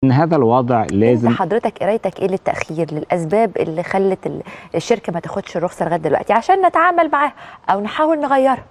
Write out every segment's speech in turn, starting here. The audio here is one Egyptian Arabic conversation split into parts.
ان هذا الوضع لازم انت حضرتك قرايتك ايه للتاخير للاسباب اللي خلت ال- الشركه ما تاخدش الرخصه لغايه دلوقتي عشان نتعامل معاها او نحاول نغيرها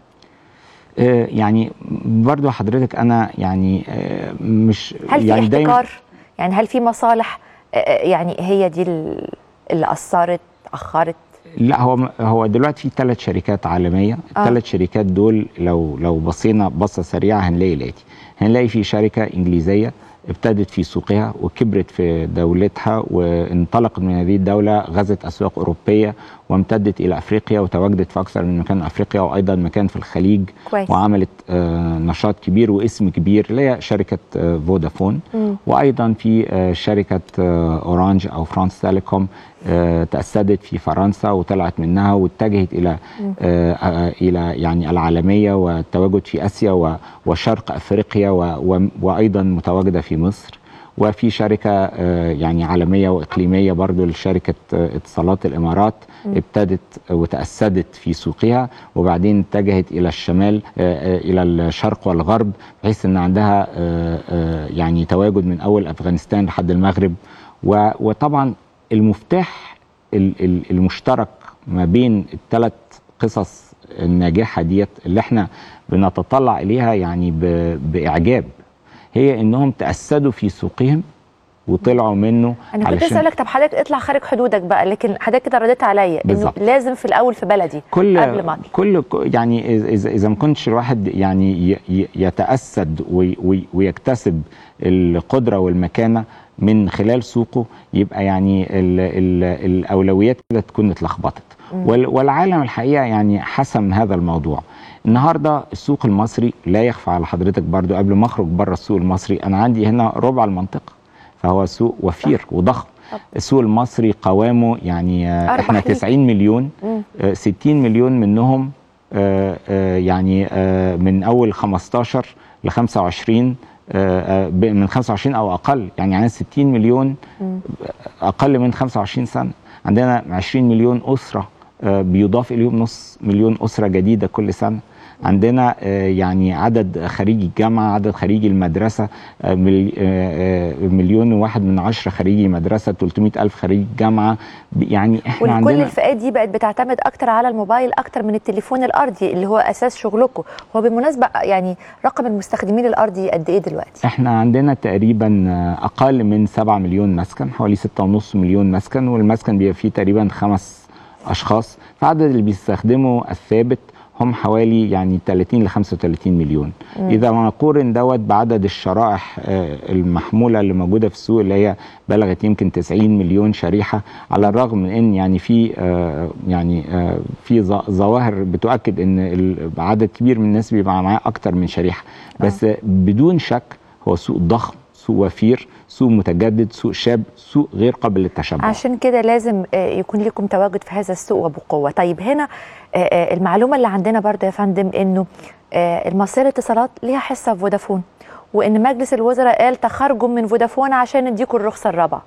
آه، يعني برضو حضرتك انا يعني آه، مش هل يعني في احتكار يعني هل في مصالح آه، آه، يعني هي دي ال- اللي اثرت اخرت لا هو هو دلوقتي في ثلاث شركات عالميه آه. الثلاث شركات دول لو لو بصينا بصه سريعه هنلاقي الاتي هنلاقي في شركه انجليزيه ابتدت في سوقها وكبرت في دولتها وانطلقت من هذه الدوله غزت اسواق اوروبيه وامتدت الى افريقيا وتواجدت في اكثر من مكان افريقيا وايضا مكان في الخليج كويس. وعملت آه، نشاط كبير واسم كبير اللي هي شركه آه، فودافون مم. وايضا في آه، شركه آه، اورانج او فرانس تيليكوم آه، تأسست في فرنسا وطلعت منها واتجهت الى آه، آه، الى يعني العالميه والتواجد في اسيا و- وشرق افريقيا و- و- وايضا متواجده في مصر وفي شركه آه، يعني عالميه واقليميه برضو لشركه آه، اتصالات الامارات ابتدت وتأسدت في سوقها وبعدين اتجهت الى الشمال آه، آه، الى الشرق والغرب بحيث ان عندها آه، آه، يعني تواجد من اول افغانستان لحد المغرب و- وطبعا المفتاح ال- ال- المشترك ما بين الثلاث قصص الناجحه ديت اللي احنا بنتطلع اليها يعني ب- باعجاب هي انهم تأسدوا في سوقهم وطلعوا منه انا كنت اسالك طب حضرتك اطلع خارج حدودك بقى لكن حضرتك كده رديت عليا انه بالظبط. لازم في الاول في بلدي كل قبل ما أطلع. كل يعني اذا اذا ما كنتش الواحد يعني ي- ي- يتاسد وي- وي- ويكتسب القدره والمكانه من خلال سوقه يبقى يعني ال ال الاولويات كده تكون اتلخبطت وال- والعالم الحقيقه يعني حسم هذا الموضوع النهارده السوق المصري لا يخفى على حضرتك برضو قبل ما اخرج بره السوق المصري انا عندي هنا ربع المنطقه فهو سوق وفير وضخم السوق المصري قوامه يعني آه، أربح احنا ليه؟ 90 مليون مم. آه، 60 مليون منهم آه، آه، يعني آه، من اول 15 ل 25 آه، آه، ب- من 25 او اقل يعني عندنا 60 مليون اقل من 25 سنه عندنا 20 مليون اسره آه، بيضاف اليهم نص مليون اسره جديده كل سنه عندنا آه، يعني عدد خريجي الجامعه عدد خريجي المدرسه آه، مل- آه، آه، مليون وواحد من عشرة خريجي مدرسه 300 الف خريج جامعه ب- يعني احنا وكل عندنا الفئات دي بقت بتعتمد اكتر على الموبايل اكتر من التليفون الارضي اللي هو اساس شغلكم هو بالمناسبه يعني رقم المستخدمين الارضي قد ايه دلوقتي احنا عندنا تقريبا آه، اقل من 7 مليون مسكن حوالي 6.5 مليون مسكن والمسكن بيبقى فيه تقريبا خمس اشخاص فعدد اللي بيستخدموا الثابت هم حوالي يعني 30 ل 35 مليون مم. اذا ما نقارن دوت بعدد الشرائح آه، المحموله اللي موجوده في السوق اللي هي بلغت يمكن 90 مليون شريحه على الرغم من ان يعني في آه، يعني آه، في ظ- ظواهر بتؤكد ان ال- عدد كبير من الناس بيبقى معاه اكتر من شريحه بس بدون شك هو سوق ضخم سوق وفير سوق متجدد سوق شاب سوق غير قابل للتشبع عشان كده لازم آه، يكون لكم تواجد في هذا السوق وبقوه طيب هنا آه، آه، المعلومه اللي عندنا برضه يا فندم انه آه، المصرية الاتصالات ليها حصه في فودافون وان مجلس الوزراء قال تخرجوا من فودافون عشان نديكم الرخصه الرابعه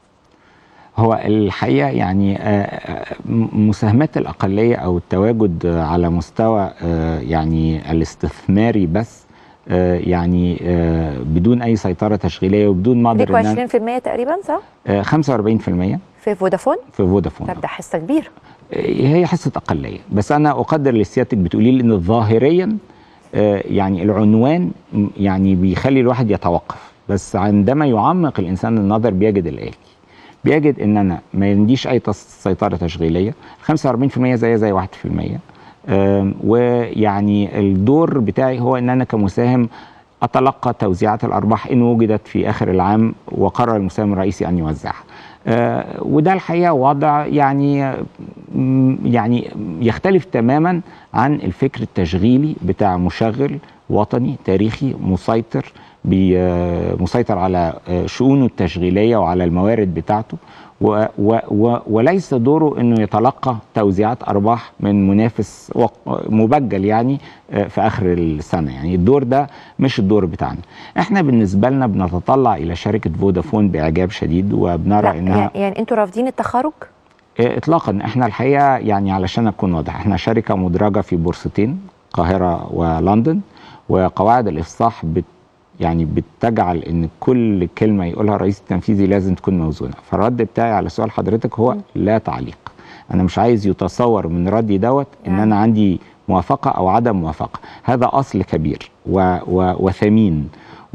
هو الحقيقه يعني آه، آه، م- مساهمات الاقليه او التواجد آه، على مستوى آه، يعني الاستثماري بس آه، يعني آه، بدون اي سيطره تشغيليه وبدون ما اقدر ليكوا ان أنا- 20% تقريبا صح آه، 45% في فودافون في فودافون طب ده حصه كبيره هي حصه اقليه بس انا اقدر اللي سيادتك بتقوليه لان ظاهريا آه، يعني العنوان م- يعني بيخلي الواحد يتوقف بس عندما يعمق الانسان النظر بيجد الاتي بيجد ان انا ما عنديش اي تص- سيطره تشغيليه 45% زي زي 1% آم، ويعني الدور بتاعي هو ان انا كمساهم اتلقى توزيعات الارباح ان وجدت في اخر العام وقرر المساهم الرئيسي ان يوزعها آه، وده الحقيقه وضع يعني م- يعني يختلف تماما عن الفكر التشغيلي بتاع مشغل وطني تاريخي مسيطر بي- آه، مسيطر على آه، شؤونه التشغيليه وعلى الموارد بتاعته و و و وليس دوره انه يتلقى توزيعات ارباح من منافس وق- مبجل يعني آه، في اخر السنه يعني الدور ده مش الدور بتاعنا احنا بالنسبه لنا بنتطلع الى شركه فودافون باعجاب شديد وبنرى لا انها يعني- يعني انتوا رافضين التخرج آه، اطلاقا احنا الحقيقه يعني علشان اكون واضح احنا شركه مدرجه في بورصتين القاهره ولندن وقواعد الافصاح يعني بتجعل ان كل كلمه يقولها الرئيس التنفيذي لازم تكون موزونه فالرد بتاعي على سؤال حضرتك هو لا تعليق انا مش عايز يتصور من ردي دوت ان يعني. انا عندي موافقه او عدم موافقه هذا اصل كبير و و وثمين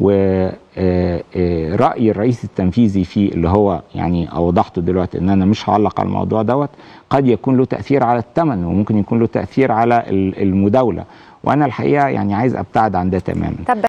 ورأي الرئيس التنفيذي فيه اللي هو يعني أوضحته دلوقتي إن أنا مش هعلق على الموضوع دوت قد يكون له تأثير على الثمن وممكن يكون له تأثير على ال- المداولة وأنا الحقيقة يعني عايز أبتعد عن ده تماما طب